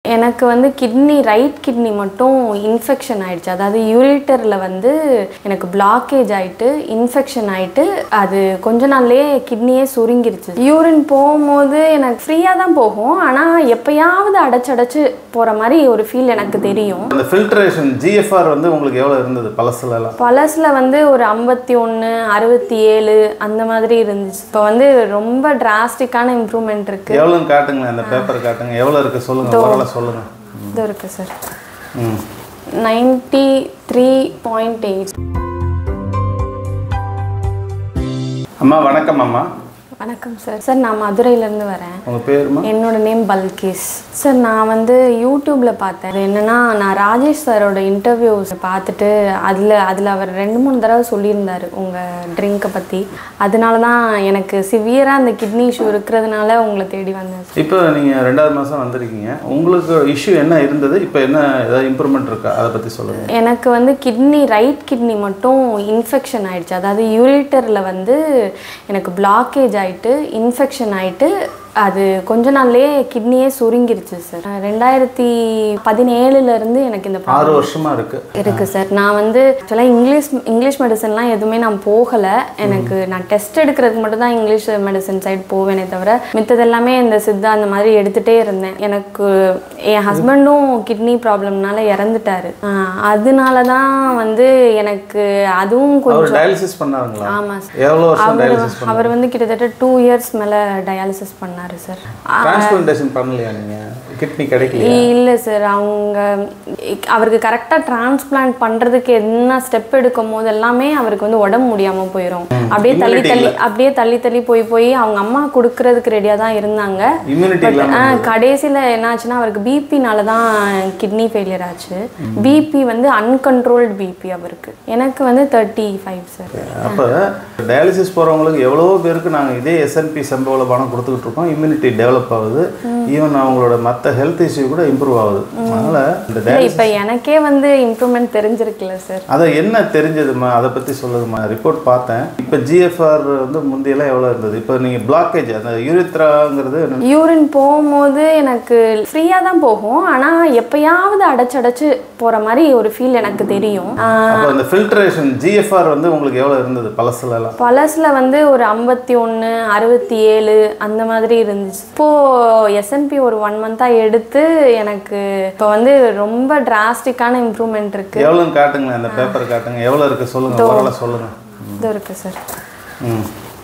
எனக்கு வந்து kidney right kidney மட்டும் இன்ஃபெக்ஷன் ஆயிடுச்சு அதாவது யூரிட்டரில் வந்து எனக்கு பிளாக்கேஜ் ஆயிட்டு இன்ஃபெக்ஷன் ஆயிட்டு அது கொஞ்ச நாள்லயே கிட்னியே சுருங்கிருச்சு யூரின் போகும்போது எனக்கு ஃப்ரீயாக தான் போகும் ஆனால் எப்பயாவது அடைச்சு அடைச்சு போகிற மாதிரி ஒரு ஃபீல் எனக்கு தெரியும் அந்த ஃபில்ட்ரேஷன் ஜிஎஃப்ஆர் வந்து உங்களுக்கு எவ்வளோ இருந்தது பழசுலலாம் பழசில் வந்து ஒரு ஐம்பத்தி ஒன்று அறுபத்தி ஏழு அந்த மாதிரி இருந்துச்சு இப்போ வந்து ரொம்ப டிராஸ்டிக்கான இம்ப்ரூவ்மெண்ட் இருக்கு எவ்வளோன்னு காட்டுங்களேன் அந்த பேப்பர் காட்டுங்க எவ்வளோ இருக்குது சொல்லுங்கள் ஓரளவு சொல்லுங்கள் இது இருக்கு சார் ம் நைன்டி த்ரீ பாயிண்ட் எயிட் அம்மா வணக்கம் அம்மா வணக்கம் சார் சார் நான் மதுரையிலேருந்து வரேன் உங்கள் பேருமா என்னோட நேம் பல்கேஸ் சார் நான் வந்து யூடியூப்ல பார்த்தேன் அது என்னன்னா நான் ராஜேஷ் சாரோட இன்டர்வியூஸ் பார்த்துட்டு அதில் அதில் அவர் ரெண்டு மூணு தடவை சொல்லியிருந்தாரு உங்கள் ட்ரிங்கை பற்றி அதனால தான் எனக்கு சிவியராக அந்த கிட்னி இஷ்யூ இருக்கிறதுனால உங்களை தேடி வந்தேன் சார் இப்போ நீங்கள் ரெண்டாவது மாதம் வந்திருக்கீங்க உங்களுக்கு இஷ்யூ என்ன இருந்தது இப்போ என்ன ஏதாவது இம்ப்ரூவ்மெண்ட் இருக்கா அதை பற்றி சொல்லுங்கள் எனக்கு வந்து கிட்னி ரைட் கிட்னி மட்டும் இன்ஃபெக்ஷன் ஆயிடுச்சு அதாவது யூரிட்டரில் வந்து எனக்கு பிளாக்கேஜ் ஆயிட்டு இன்ஃபெக்ஷன் ஆயிட்டு அது கொஞ்ச நாள்லயே கிட்னியே சுருங்கிருச்சு சார் ரெண்டாயிரத்தி பதினேழுல இருந்து எனக்கு இந்த ஆறு வருஷமாக இருக்குது இருக்கு சார் நான் வந்து ஆக்சுவலாக இங்கிலீஷ் இங்கிலீஷ் மெடிசன்லாம் எதுவுமே நான் போகலை எனக்கு நான் டெஸ்ட் எடுக்கிறதுக்கு மட்டும் தான் இங்கிலீஷ் மெடிசன் சைடு போவேனே தவிர மித்தது எல்லாமே இந்த சித்தா அந்த மாதிரி எடுத்துகிட்டே இருந்தேன் எனக்கு என் ஹஸ்பண்டும் கிட்னி ப்ராப்ளம்னால இறந்துட்டாரு ஆஹ் அதனால தான் வந்து எனக்கு அதுவும் அவர் கொஞ்சம் டயாலிசிஸ் பண்ணாருங்களா ஆமாம் சார் எவ்வளோ வருஷம் அவர் டயாலிசிஸ் அவர் வந்து கிட்டத்தட்ட டூ இயர்ஸ் மேலே டயாலிசிஸ் பண்ணாரு சார் டிரான்ஸ்பிளான்டேஷன் பண்ணலையா நீங்கள் கிட்னி கிடைக்கலையா இல்லை சார் அவங்க அவருக்கு கரெக்டாக டிரான்ஸ்பிளான்ட் பண்ணுறதுக்கு என்ன ஸ்டெப் எடுக்கும் போது எல்லாமே அவருக்கு வந்து உடம்பு முடியாமல் போயிடும் அப்படியே தள்ளி தள்ளி அப்படியே தள்ளி தள்ளி போய் போய் அவங்க அம்மா கொடுக்கறதுக்கு ரெடியாக தான் இருந்தாங்க இம்யூனிட்டி பட் இல்லாமல் கடைசியில் என்னாச்சுன்னா அவருக்கு பிபினால தான் கிட்னி ஃபெயிலியர் ஆச்சு பிபி வந்து அன்கண்ட்ரோல்டு பிபி அவருக்கு எனக்கு வந்து தேர்ட்டி ஃபைவ் சார் அப்போ டயாலிசிஸ் போகிறவங்களுக்கு எவ்வளோ பேருக்கு நாங்கள் இதே எஸ்என்பி செம்பவில் பணம் கொடுத்துக்கிட்டு இருக்கோம் இம்யூனிட்டி டெவலப் ஆகுது ஈவன் அவங்களோட மற்ற ஹெல்த் இஷ்யூ கூட இம்ப்ரூவ் ஆகுது அதனால் இந்த இல்லை டயாலிசிஸ் இப்போ எனக்கே வந்து இம்ப்ரூவ்மெண்ட் தெரிஞ்சிருக்குல்ல சார் அதை என்ன தெரிஞ்சதுமா அதை பற்றி சொல்லுங்கம்மா ரிப்போர்ட் பார்த்தேன் இப்போ ஜிஎஃப்ஆர் வந்து முந்தியெல்லாம் எவ்வளோ இருந்தது இப்போ நீங்கள் பிளாக்கேஜ் அந்த யூரித்ராங்கிறது யூரின் போகும்போது எனக்கு ஃப்ரீயாக தான் போகும் ஆனால் எப்பயாவது அடைச்சு அடைச்சு போகிற மாதிரி ஒரு ஃபீல் எனக்கு தெரியும் ஆஹ் அப்போ அந்த ஃபில்ட்ரேஷன் ஜிஎஃப்ஆர் வந்து உங்களுக்கு எவ்வளோ இருந்தது பழசுலலாம் பழசில் வந்து ஒரு ஐம்பத்தி ஒன்று அறுபத்தி ஏழு அந்த மாதிரி இருந்துச்சு இப்போது எஸ்என்பி ஒரு ஒன் மந்த்தாக எடுத்து எனக்கு இப்போ வந்து ரொம்ப டிராஸ்டிக்கான இம்ப்ரூவ்மெண்ட் இருக்குது எவ்வளோன்னு காட்டுங்களேன் அந்த பேப்பர் காட்டுங்க எவ்வளோ இருக்குது சொல்லுங்கள் ஓரளவு சொல்லுங்கள் இது இருக்குது சார் ம்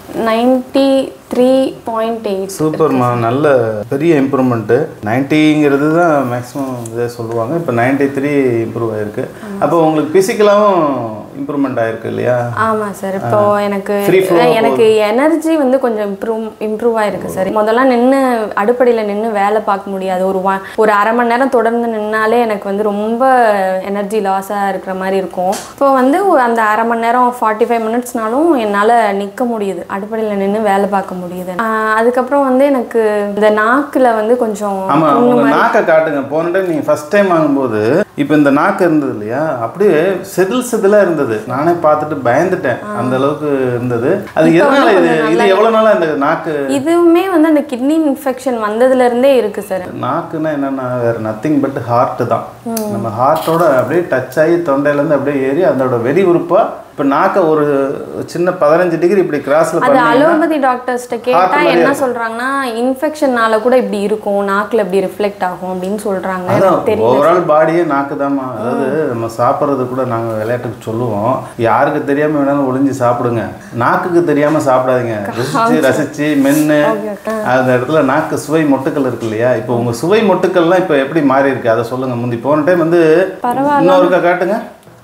நைன்டி த்ரீ பாயிண்ட் எயிட் சூப்பர்மா நல்ல பெரிய இம்ப்ரூவ்மெண்ட்டு நைன்ட்டிங்கிறது தான் மேக்ஸிமம் இதே சொல்லுவாங்க இப்போ நைன்ட்டி த்ரீ இம்ப்ரூவ் ஆயிருக்கு அப்போ உங்களுக்கு ஃபிசிக்கலாகவும் இம்ப்ரூவ்மெண்ட் ஆயிருக்கு இல்லையா ஆமாம் சார் இப்போ எனக்கு Free flow எனக்கு எனர்ஜி வந்து கொஞ்சம் இம்ப்ரூவ் இம்ப்ரூவ் ஆயிருக்கு சார் முதல்ல நின்று அடுப்படியில் நின்று வேலை பார்க்க முடியாது ஒரு one- ஒரு அரை மணி நேரம் தொடர்ந்து நின்னாலே எனக்கு வந்து ரொம்ப எனர்ஜி லாஸாக இருக்கிற மாதிரி இருக்கும் இப்போ வந்து ஒரு அந்த அரை மணி நேரம் ஃபார்ட்டி ஃபைவ் மினிட்ஸ்னாலும் என்னால் நிற்க முடியுது அடுப்படியில் நின்று வேலை பார்க்க முடியுது ஆஹ் அதுக்கப்புறம் வந்து எனக்கு இந்த நாக்கில் வந்து கொஞ்சம் ஆமாம் உங்கள் நாக்கை காட்டுங்க போன டைம் நீங்கள் ஃபஸ்ட் டைம் வாங்கும்போது இப்போ இந்த நாக்கு இருந்தது இல்லையா அப்படியே செதில் செதிலாக இருந்தது நானே பார்த்துட்டு பயந்துட்டேன் அந்த அளவுக்கு இருந்தது அது எதனால இது இது எவ்வளோ நாளாக இந்த நாக்கு இதுவுமே வந்து அந்த கிட்னி இன்ஃபெக்ஷன் வந்ததுலேருந்தே இருக்குது சார் நாக்குன்னா என்னன்னா வேற நத்திங் பட் ஹார்ட் தான் நம்ம ஹார்ட்டோட அப்படியே டச் ஆகி தொண்டையிலேருந்து அப்படியே ஏறி அதோட வெடி உறுப்பா இப்போ நாக்கை ஒரு சின்ன பதினஞ்சு டிகிரி இப்படி கிராஸ்ல அது பண்ணி அலோபதி டாக்டர்ஸ்ட்ட கேட்டா என்ன சொல்றாங்கன்னா இன்ஃபெக்ஷன்னால கூட இப்படி இருக்கும் நாக்குல இப்படி ரிஃப்ளெக்ட் ஆகும் அப்படின்னு சொல்றாங்க அதான் எனக்கு தெரியல ஓவரால் பாடியே நாக்கு தாம்மா அதாவது நம்ம சாப்பிட்றது கூட நாங்கள் விளையாட்டுக்கு சொல்லுவோம் யாருக்கு தெரியாம வேணாலும் ஒளிஞ்சு சாப்பிடுங்க நாக்குக்கு தெரியாம சாப்பிடாதீங்க ரசிச்சு ரசிச்சு மென்னு அந்த இடத்துல நாக்கு சுவை மொட்டுக்கள் இருக்கு இல்லையா இப்போ உங்க சுவை மொட்டுக்கள்லாம் இப்போ எப்படி மாறி இருக்கு அதை சொல்லுங்க முந்தி போன டைம் வந்து இன்னொருக்கா காட்டுங்க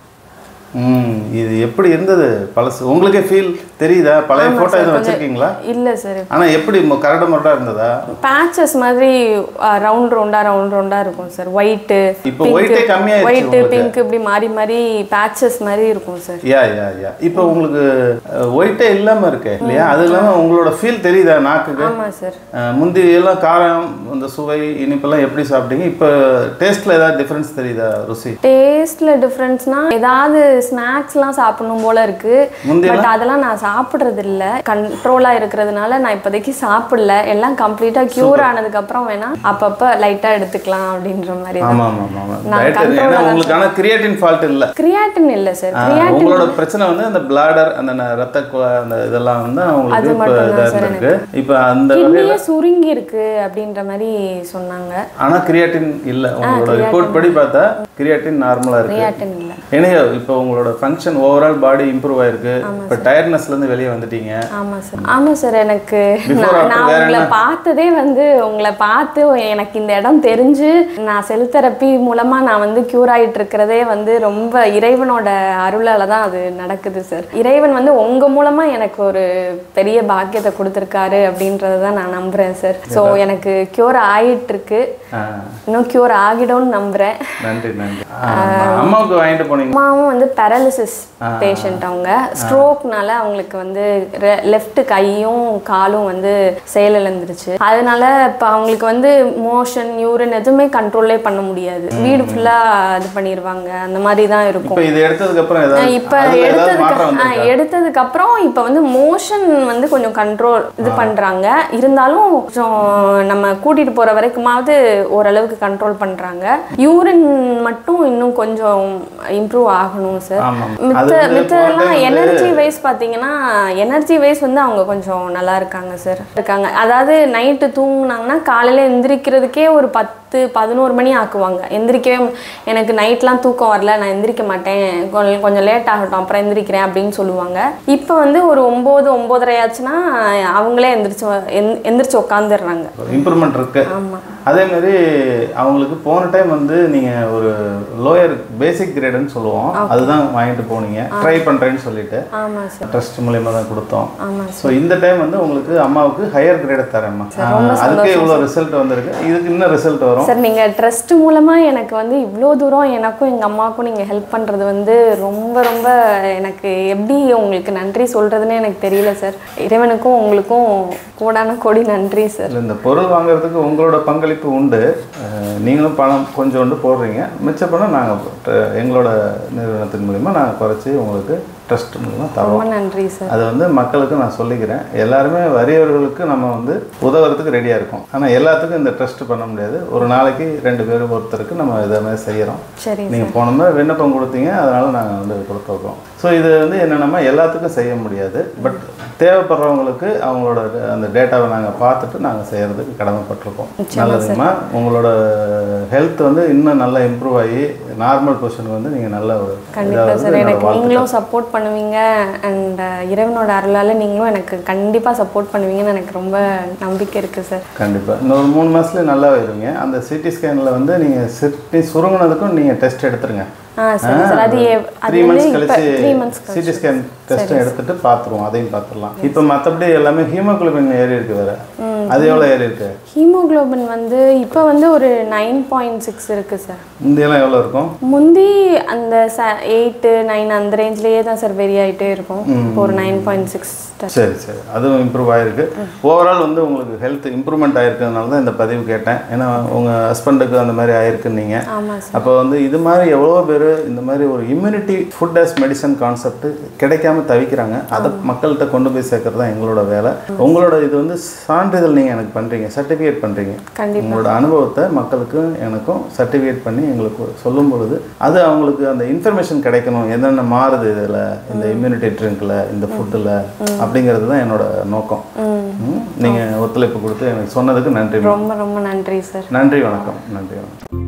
ம் இது எப்படி இருந்தது பழசு உங்களுக்கே ஃபீல் தெரியுதா பழைய ஃபோட்டோ எதுவும் வச்சிருக்கீங்களா இல்ல சார் ஆனா எப்படி மொ- கரடு முரடா இருந்ததா பேச்சஸ் மாதிரி ரவுண்ட் ரவுண்டா ரவுண்ட் ரவுண்டா இருக்கும் சார் ஒயிட்டு இப்போ ஒயிட்டே கம்மியாயிருச்சு ஒயிட்டு உங்களுக்கு. பிங்க் இப்படி மாறி மாறி பேச்சஸ் மாதிரி இருக்கும் சார் யா யா யா இப்போ உங்களுக்கு ஒயிட்டே இல்லாம இருக்கே இல்லையா அது இல்லாம உங்களோட ஃபீல் தெரியுதா நாக்குக்கு ஆமா சார் அஹ், முந்தி எல்லாம் காரம் இந்த சுவை இனிப்பெல்லாம் எப்படி சாப்பிட்டீங்க இப்போ டேஸ்ட்ல ஏதாவது டிஃபரன்ஸ் தெரியுதா ருசி டேஸ்ட்ல டிஃப்ரென்ஸ்னா ஏதாவது ஸ்நாக்ஸ்லாம் சாப்பிடணும் போல இருக்கு முந்தி பட் அதெல்லாம் நான் சாப்பிட்றது இல்ல கண்ட்ரோலாக இருக்கிறதுனால நான் இப்போதைக்கு சாப்பிடல எல்லாம் கம்ப்ளீட்டாக க்யூர் ஆனதுக்கப்புறம் வேணா அப்பப்போ லைட்டாக எடுத்துக்கலாம் அப்படின்ற மாதிரி தான் ஆமா ஆமா ஆமா நான் டயட் control ஏன்னா ஆ தான் உங்களுக்கு ஆனா கிரியேட்டின் ஃபால்ட் இல்ல கிரியாட்டின் இல்லை சார் ஆ, கிரியாட்டின் உங்களோட பிரச்சனை வந்து அந்த பிளாடர் அந்த ந- ரத்த கு- அந்த இதெல்லாம் வந்து உங்களுக்கு இப்போ இதாக இருந்திருக்கு இப்போ அந்த கிட்னியே சுருங்கி இருக்கு அப்படின்ற மாதிரி சொன்னாங்க ஆனா கிரியாட்டின் இல்ல உங்களோட ரிப்போர்ட் படி பார்த்தா கிரியாட்டின் நார்மலா இருக்கு கிரியாட்டின் இல்லை ஏன்னா இப்போ உங்களோட ஃபங்க்ஷன் ஓவரால் பாடி இம்ப்ரூவ் ஆயிருக்கு இப்போ டயர்ட்னஸ்ல இருந்து வெளியே வந்துட்டீங்க ஆமா சார் ஆமா சார் எனக்கு Before, நான் after நான் வேற உங்களை பார்த்ததே வந்து உங்களை பார்த்து எனக்கு இந்த இடம் தெரிஞ்சு நான் செல் தெரப்பி மூலமா நான் வந்து கியூர் ஆயிட்டு இருக்கிறதே வந்து ரொம்ப இறைவனோட அருளால தான் அது நடக்குது சார் இறைவன் வந்து உங்க மூலமா எனக்கு ஒரு பெரிய பாக்கியத்தை கொடுத்துருக்காரு அப்படின்றத தான் நான் நம்புறேன் சார் ஸோ எனக்கு கியூர் ஆயிட்டு இருக்கு ஆ, இன்னும் கியூர் ஆகிடும்னு நம்புறேன் நன்றி நன்றி ஆமா. அம்மாவுக்கு வாங்கிட்டு போனீங்க அம்மாவும் வந்து பேரலிசிஸ் பேஷண்ட் அவங்க ஸ்ட்ரோக்னால அவங்களுக்கு வந்து லெஃப்ட் கையும் காலும் வந்து செயலிழந்துருச்சு அதனால இப்போ அவங்களுக்கு வந்து மோஷன் யூரின் எதுவுமே கண்ட்ரோலே பண்ண முடியாது வீடு ஃபுல்லா இது பண்ணிடுவாங்க அந்த மாதிரி தான் இருக்கும் இப்போ இது எடுத்ததுக்கு அப்புறம் ஏதாவது இப்போ அதுல ஏதாவது எடுத்ததுக்கு மாற்றம் ஆ, வந்து எடுத்ததுக்கு அப்புறம் இப்போ வந்து மோஷன் வந்து கொஞ்சம் கண்ட்ரோல் இது பண்றாங்க இருந்தாலும் கொஞ்சம் நம்ம கூட்டிட்டு போற வரைக்குமாவது ஓரளவுக்கு கண்ட்ரோல் பண்றாங்க யூரின் மட்டும் இன்னும் கொஞ்சம் இம்ப்ரூவ் ஆகணும் சார் ஆமா மித்த அது வந்து மித்ததெல்லாம் போன time எனர்ஜி வைஸ் பார்த்தீங்கன்னா எனர்ஜி வைஸ் வந்து அவங்க கொஞ்சம் நல்லா இருக்காங்க சார் இருக்காங்க அதாவது நைட்டு தூங்குனாங்கன்னா காலையில் எந்திரிக்கிறதுக்கே ஒரு பத்து பதினோரு மணி ஆக்குவாங்க எந்திரிக்கவே மு- எனக்கு நைட்லாம் தூக்கம் வரல நான் எந்திரிக்க மாட்டேன் கொஞ்சம் கொஞ்சம் லேட் ஆகட்டும் அப்புறம் எந்திரிக்கிறேன் அப்படின்னு சொல்லுவாங்க இப்போ வந்து ஒரு ஒம்பது ஒம்பதரை ஆச்சுன்னா அவங்களே எந்திரிச்சு வ- எந்- எந்திரிச்சு உட்காந்துடுறாங்க இம்ப்ரூவ்மெண்ட் இருக்கு ஆமாம் அதே மாதிரி அவங்களுக்கு போன டைம் வந்து நீங்க ஒரு லோயர் பேசிக் கிரேடுன்னு சொல்லுவோம் அதுதான் வாங்கிட்டு போனீங்க ட்ரை பண்றேன்னு சொல்லிட்டு ஆமாம் சார் ட்ரஸ்ட் மூலியமா தான் கொடுத்தோம் ஆமாம் ஸோ இந்த டைம் வந்து உங்களுக்கு அம்மாவுக்கு ஹையர் கிரேடு தரேம்மா ரொம்ப அதுக்கே இவ்வளோ ரிசல்ட் வந்திருக்கு இதுக்கு இன்னும் ரிசல்ட் வரும் சார் நீங்கள் ட்ரஸ்ட் மூலமாக எனக்கு வந்து இவ்வளோ தூரம் எனக்கும் எங்கள் அம்மாவுக்கும் நீங்கள் ஹெல்ப் பண்ணுறது வந்து ரொம்ப ரொம்ப எனக்கு எப்படி உங்களுக்கு நன்றி சொல்கிறதுன்னு எனக்கு தெரியல சார் இறைவனுக்கும் உங்களுக்கும் கோடான கோடி நன்றி சார் இல்ல, இந்த பொருள் வாங்குறதுக்கு உங்களோட பங்களிப்பு உண்டு அஹ், நீங்களும் பணம் கொஞ்சோண்டு போடுறீங்க மிச்ச பணம் நாங்கள் எங்களோட நிறுவனத்தின் மூலிமா நாங்கள் குறைச்சி உங்களுக்கு ட்ரஸ்ட் மூலிமா தரோம் ரொம்ப நன்றி சார் அது வந்து மக்களுக்கு நான் சொல்லிக்கிறேன் எல்லாருமே வறியவர்களுக்கு நம்ம வந்து உதவுறதுக்கு ரெடியாக இருக்கோம் ஆனால் எல்லாத்துக்கும் இந்த ட்ரஸ்ட் பண்ண முடியாது ஒரு நாளைக்கு ரெண்டு பேரும் ஒருத்தருக்கு நம்ம இதை மாதிரி செய்கிறோம் சரி நீங்கள் போனோம்னா விண்ணப்பம் கொடுத்தீங்க அதனால் நாங்கள் வந்து கொடுத்துருக்கோம் ஸோ இது வந்து என்னென்னமா எல்லாத்துக்கும் செய்ய முடியாது பட் தேவைப்படுறவங்களுக்கு அவங்களோட அந்த டேட்டாவை நாங்கள் பார்த்துட்டு நாங்கள் செய்கிறதுக்கு கடமைப்பட்டிருக்கோம் நல்லதுங்கம்மா உங்களோட ஹெல்த் வந்து இன்னும் நல்லா இம்ப்ரூவ் ஆகி நார்மல் பொசிஷனுக்கு வந்து நீங்கள் நல்ல ஒரு கண்டிப்பாக இதாக சார் வந்து எனக்கு என்னோட நீங்களும் சப்போர்ட் பண்ணுவீங்க அண்ட் இறைவனோட அருளால் நீங்களும் எனக்கு கண்டிப்பாக சப்போர்ட் பண்ணுவீங்கன்னு எனக்கு ரொம்ப நம்பிக்கை இருக்குது சார் கண்டிப்பாக இன்னொரு மூணு மாதத்துல நல்லா வருவீங்க அந்த சிடி ஸ்கேனில் வந்து நீங்கள் சிட்டி சுருங்கினதுக்கும் நீங்கள் டெஸ்ட் எடுத்துருங்க ஆ சரி சார் அது எ- அது த்ரீ வந்து மந்த்ஸ் இப்போ கழிச்சு த்ரீ மந்த்ஸ் சிடி ஸ்கேன் டெஸ்ட்டும் எடுத்துட்டு பார்த்துருவோம் அதையும் பார்த்துடலாம் இப்போ மற்றபடி எல்லாமே ஹீமோகுளோபின் ஏறி இருக்கு வேற அது எவ்வளோ ஏறி இருக்கு ஹீமோகுளோபின் வந்து இப்போ வந்து ஒரு நைன் பாயிண்ட் சிக்ஸ் இருக்குது சார் முந்தியெல்லாம் எவ்வளோ இருக்கும் முந்தி அந்த ச எயிட்டு நைன் அந்த ரேஞ்ச்லேயே தான் சார் வெரி ஆகிட்டே இருக்கும் இப்போ ஒரு நைன் பாயிண்ட் சிக்ஸ் சரி சரி அதுவும் இம்ப்ரூவ் ஆயிருக்கு ஓவரால் வந்து உங்களுக்கு ஹெல்த் இம்ப்ரூவ்மெண்ட் ஆயிருக்கிறதுனால தான் இந்த பதிவு கேட்டேன் ஏன்னா உங்கள் ஹஸ்பண்டுக்கு அந்த மாதிரி ஆயிருக்குன்னு நீங்கள் ஆமாம் சார் அப்போ வந்து இது மாதிரி எவ்வளோ பேர் இந்த மாதிரி ஒரு immunity food as medicine concept கிடைக்காம தவிக்கிறாங்க அதை மக்கள்கிட்ட கொண்டு போய் சேர்க்கறது தான் எங்களோட வேலை உங்களோட இது வந்து சான்றிதழ் நீங்கள் எனக்கு பண்ணுறீங்க சர்டிஃபிகேட் பண்ணுறீங்க கண்டிப்பா உங்களோட அனுபவத்தை மக்களுக்கும் எனக்கும் சர்டிஃபிகேட் பண்ணி எங்களுக்கு சொல்லும் பொழுது அது அவங்களுக்கு அந்த இன்ஃபர்மேஷன் கிடைக்கணும் என்னென்ன மாறுது இதில் இந்த இம்யூனிட்டி ட்ரிங்க்கில் இந்த ஃபுட்டில் அப்படிங்கிறது தான் என்னோட நோக்கம் ம். நீங்க ஒத்துழைப்பு கொடுத்து எனக்கு சொன்னதுக்கு நன்றி ரொம்ப ரொம்ப நன்றி சார் நன்றி வணக்கம் நன்றி வணக்கம்